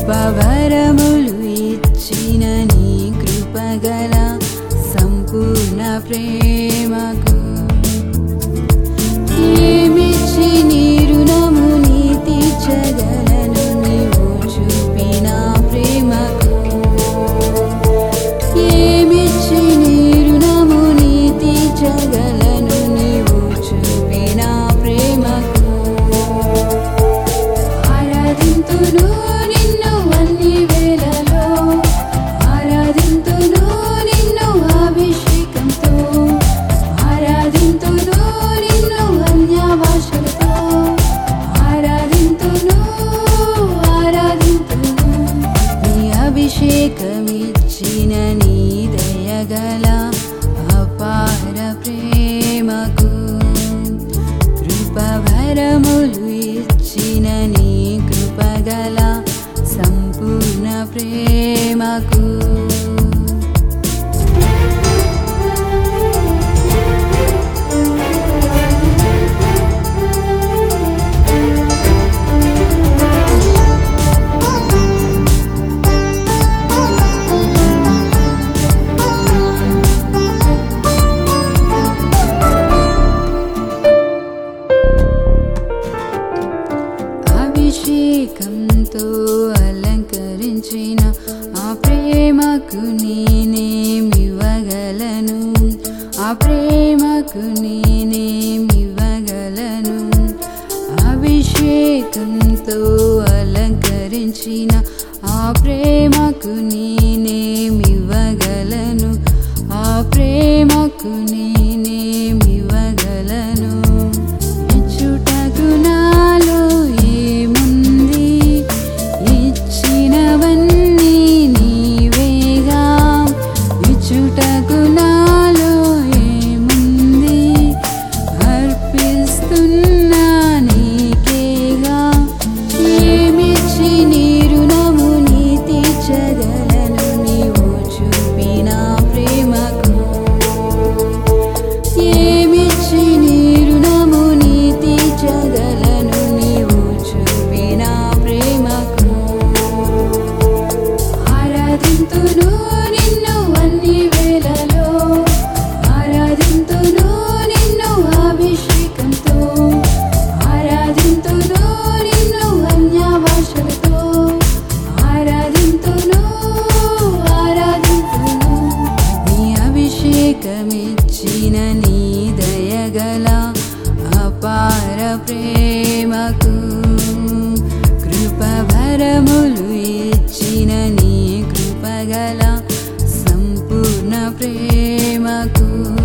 కృపవరములు ఇచ్చిన నీ కృపగల సంపూర్ణ ప్రేమకు ఏమిచ్చి నీ రుణము నీ తీర్చగలను నీవు చూపిన ప్రేమకు ఏమిచ్చి నీ రుణము నీ తీర్చగలను నీవు చూపిన ప్రేమకు ఆరాధింతును నిన్ను అన్ని వేళలో ఆరాధింతును నిన్ను అభిషేకంతో ఆరాధింతును నిన్ను అన్య భాషలతో ఆరాధింతును ఆరాధింతును నీ అభిషేకమిచ్చిన నీ దయగల అపార ప్రేమకు కృపభరములు ఇచ్చిన నీ కృపగల సంపూర్ణ ప్రేమకు అభిషేకంతో అలంకరించిన ఆ ప్రేమకు నేనేమివ్వగలను ఆ ప్రేమకు నేనేమివ్వగలను అభిషేకంతో అలంకరించిన ఆ ప్రేమకు నేనేమివ్వగలను ఆ ప్రేమకు నేనేమివ్వగలను ఇచ్చుటకు నాలో ఏముంది ఇచ్చినవన్నీ నీవేగా ఇచ్చుటకు నాలో ఏముంది అర్పిస్తున్నా నీకేగా ఏమిచ్చి నీ రుణము నీ తీర్చగలను నీవు చూపిన ప్రేమకు ఏమిచ్చి నీ రుణము నీ తీర్చగలను నీవు చూపిన ప్రేమకు ఆరాధింతును నిన్ను అన్ని వేళలో ఆరాధింతును నిన్ను అభిషేకంతో ఆరాధింతును నిన్ను అన్య భాషలతో ఆరాధింతును ఆరాధింతును నీ అభిషేకమిచ్చిన నీ దయగల అపార ప్రేమకు కృపభరములు ఇచ్చిన నీ కృపగల సంపూర్ణ ప్రేమకు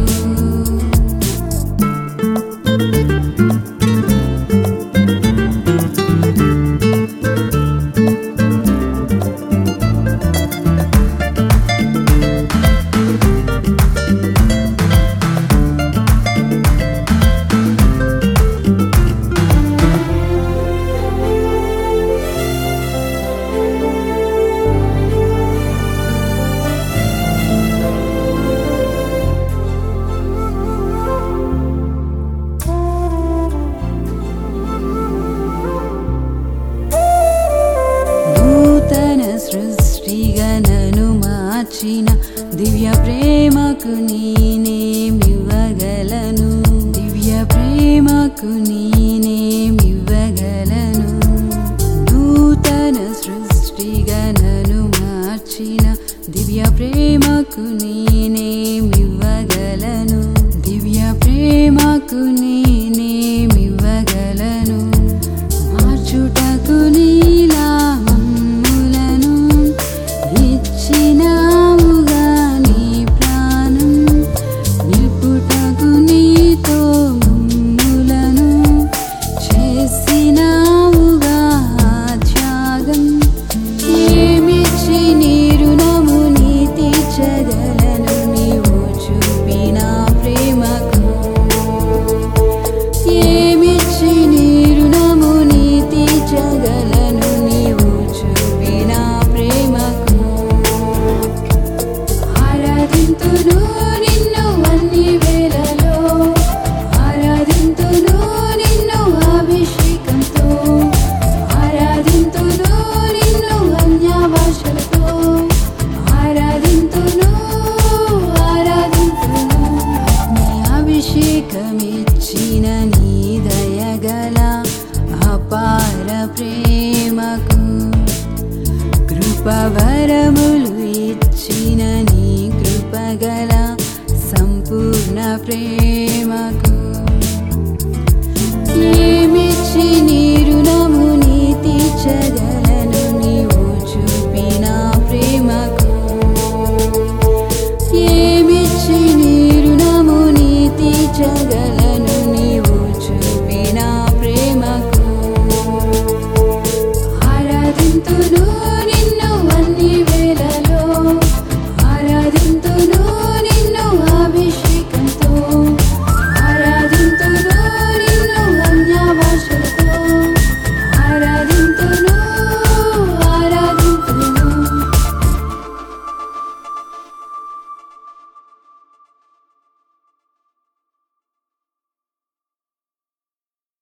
నూతన సృష్టిగా నన్ను మార్చిన దివ్య ప్రేమకు నేనేమివ్వగలను దివ్య ప్రేమకు నేనేమివ్వగలను నూతన సృష్టిగా నన్ను మార్చిన దివ్య ప్రేమకు నేనేమివ్వగలను దివ్య ప్రేమకు నేనేమివ్వగలను మార్చుటకు నీలా మమ్ములను ఇచ్చిన